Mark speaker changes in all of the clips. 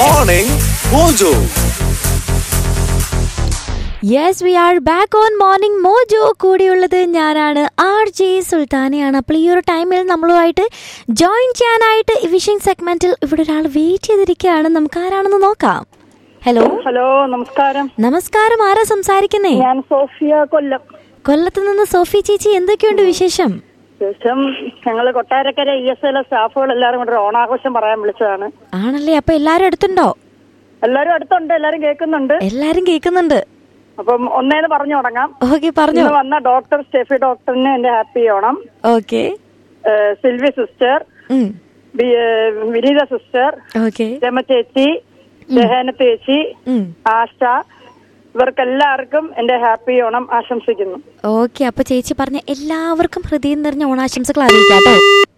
Speaker 1: Morning Mojo.
Speaker 2: Yes we are back on morning Mojo കൂടിയുള്ളത് ഞാനാണ് R J സുൽത്താനയാണ് അപ്പോൾ ഈ ഒരു ടൈമിൽ നമ്മളുമായിട്ട് ജോയിൻ ചെയ്യാനായിട്ട് ഈ വിഷിംഗ് സെഗ്മെന്റിൽ ഇവിടെ ഒരാൾ വെയിറ്റ് ചെയ്തിരിക്കുകയാണ് നമുക്ക് ആരാണെന്ന് നോക്കാം ഹലോ
Speaker 3: ഹലോ നമസ്കാരം
Speaker 2: നമസ്കാരം ആരാ സംസാരിക്കുന്നേ
Speaker 3: ഞാൻ സോഫിയ കൊല്ലം
Speaker 2: കൊല്ലത്ത് നിന്ന് സോഫി ചേച്ചി എന്തൊക്കെയുണ്ട് വിശേഷം
Speaker 3: ശേഷം ഞങ്ങൾ കൊട്ടാരക്കര ഇ എസ് എൽ സ്റ്റാഫുകൾ എല്ലാവരും കൂടെ ഒരു ഓണാഘോഷം പറയാൻ വിളിച്ചതാണ്
Speaker 2: ആണല്ലേ അപ്പൊ എല്ലാരും അടുത്തുണ്ടോ
Speaker 3: എല്ലാവരും അടുത്തുണ്ട് എല്ലാവരും കേൾക്കുന്നുണ്ട്
Speaker 2: എല്ലാരും കേൾക്കുന്നുണ്ട്
Speaker 3: അപ്പം ഒന്നേന്ന് പറഞ്ഞു തുടങ്ങാം
Speaker 2: ഓക്കെ പറഞ്ഞു
Speaker 3: ഇന്ന് വന്ന ഡോക്ടർ സ്റ്റെഫി ഡോക്ടറിന് എന്റെ ഹാപ്പി ഓണം
Speaker 2: ഓക്കെ
Speaker 3: ഏഹ് സിൽവി സിസ്റ്റർ ബി- ഏഹ് വിനീത സിസ്റ്റർ
Speaker 2: ഓക്കെ
Speaker 3: രമ ചേച്ചി രഹേന ചേച്ചി ആശ ഇവർക്കെല്ലാവർക്കും എന്റെ ഹാപ്പി ഓണം ആശംസിക്കുന്നു
Speaker 2: ഓക്കെ അപ്പൊ ചേച്ചി പറഞ്ഞ എല്ലാവർക്കും ഹൃദയം നിറഞ്ഞ ഓണാശംസകൾ അറിയിക്കാം കേട്ടോ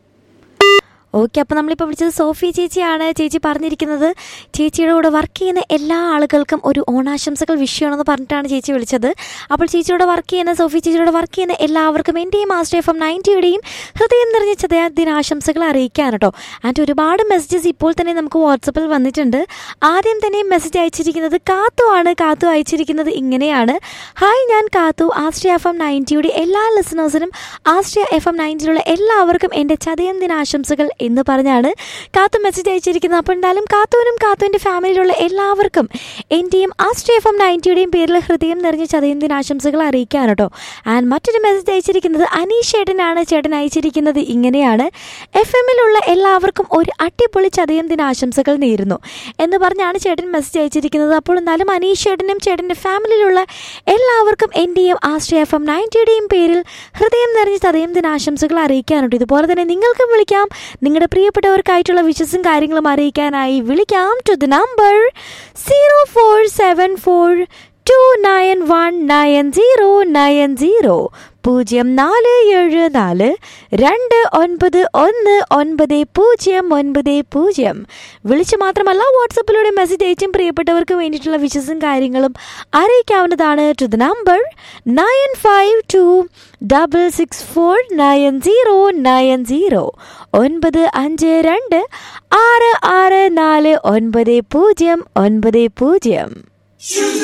Speaker 2: ഓക്കെ അപ്പോൾ നമ്മളിപ്പോൾ വിളിച്ചത് സോഫി ചേച്ചിയാണ് ചേച്ചി പറഞ്ഞിരിക്കുന്നത് ചേച്ചിയുടെ കൂടെ വർക്ക് ചെയ്യുന്ന എല്ലാ ആളുകൾക്കും ഒരു ഓണാശംസകൾ വിഷ് ചെയ്യണമെന്ന് പറഞ്ഞിട്ടാണ് ചേച്ചി വിളിച്ചത് അപ്പോൾ ചേച്ചിയുടെ വർക്ക് ചെയ്യുന്ന സോഫി ചേച്ചിയുടെ വർക്ക് ചെയ്യുന്ന എല്ലാവർക്കും എൻ്റെയും മാസ്റ്റർ എഫ് എം നയൻറ്റിയുടെയും ഹൃദയം നിറഞ്ഞ ചതയ ദിനാശംസകൾ അറിയിക്കാൻ കേട്ടോ ആൻഡ് ഒരുപാട് മെസ്സേജസ് ഇപ്പോൾ തന്നെ നമുക്ക് വാട്സപ്പിൽ വന്നിട്ടുണ്ട് ആദ്യം തന്നെ മെസ്സേജ് അയച്ചിരിക്കുന്നത് കാത്തു ആണ് കാത്തു അയച്ചിരിക്കുന്നത് ഇങ്ങനെയാണ് ഹായ് ഞാൻ കാത്തു ആസ്ട്രിയ എഫ് എം നയൻറ്റിയുടെ എല്ലാ ലിസണേഴ്സിനും ആസ്ട്രിയ എഫ് എം നയൻറ്റിയിലുള്ള എല്ലാവർക്കും എൻ്റെ ചതയം ദിനാശംസകൾ എന്ന് പറഞ്ഞാണ് കാത്തു മെസ്സേജ് അയച്ചിരിക്കുന്നത് അപ്പോൾ എന്തായാലും കാത്തുവിനും കാത്തുവിൻ്റെ ഫാമിലിയിലുള്ള എല്ലാവർക്കും എൻ്റെയും ആസ്ട്രിയ എഫ് എം നയൻറ്റിയുടെയും പേരിൽ ഹൃദയം നിറഞ്ഞ ചതയം ദിനാശംസകൾ അറിയിക്കാൻ കേട്ടോ ആൻഡ് മറ്റൊരു മെസ്സേജ് അയച്ചിരിക്കുന്നത് അനീഷ് ചേട്ടനാണ് ചേട്ടൻ അയച്ചിരിക്കുന്നത് ഇങ്ങനെയാണ് എഫ് എമ്മിലുള്ള എല്ലാവർക്കും ഒരു അടിപൊളി ചതയം ദിനാശംസകൾ നേരുന്നു എന്ന് പറഞ്ഞാണ് ചേട്ടൻ മെസ്സേജ് അയച്ചിരിക്കുന്നത് അപ്പോൾ എന്നാലും അനീഷ് ചേട്ടനും ചേട്ടൻ്റെ ഫാമിലിയിലുള്ള എല്ലാവർക്കും എൻ്റെയും ആശ്രയ എഫ് എം നയൻറ്റിയുടെയും പേരിൽ ഹൃദയം നിറഞ്ഞ ചതയം ദിനാശംസകൾ അറിയിക്കാനുണ്ട് ഇതുപോലെ തന്നെ നിങ്ങൾക്കും വിളിക്കാം നിങ്ങളുടെ പ്രിയപ്പെട്ടവർക്കായിട്ടുള്ള വിശ്വസും കാര്യങ്ങളും അറിയിക്കാനായി വിളിക്കാം to the number zero four seven four two nine one nine zero nine zero പൂജ്യം നാല് ഏഴ് നാല് രണ്ട് ഒൻപത് ഒന്ന് ഒൻപത് പൂജ്യം ഒൻപത് പൂജ്യം വിളിച്ച് മാത്രമല്ല വാട്സപ്പിലൂടെ മെസ്സേജ് അയച്ചും പ്രിയപ്പെട്ടവർക്ക് വേണ്ടിയിട്ടുള്ള വിശ്വസും കാര്യങ്ങളും അറിയിക്കാവുന്നതാണ് to the number nine five two double six four nine zero nine zero ഒൻപത് അഞ്ച് രണ്ട് ആറ് ആറ് നാല് ഒൻപത് പൂജ്യം ഒൻപത് പൂജ്യം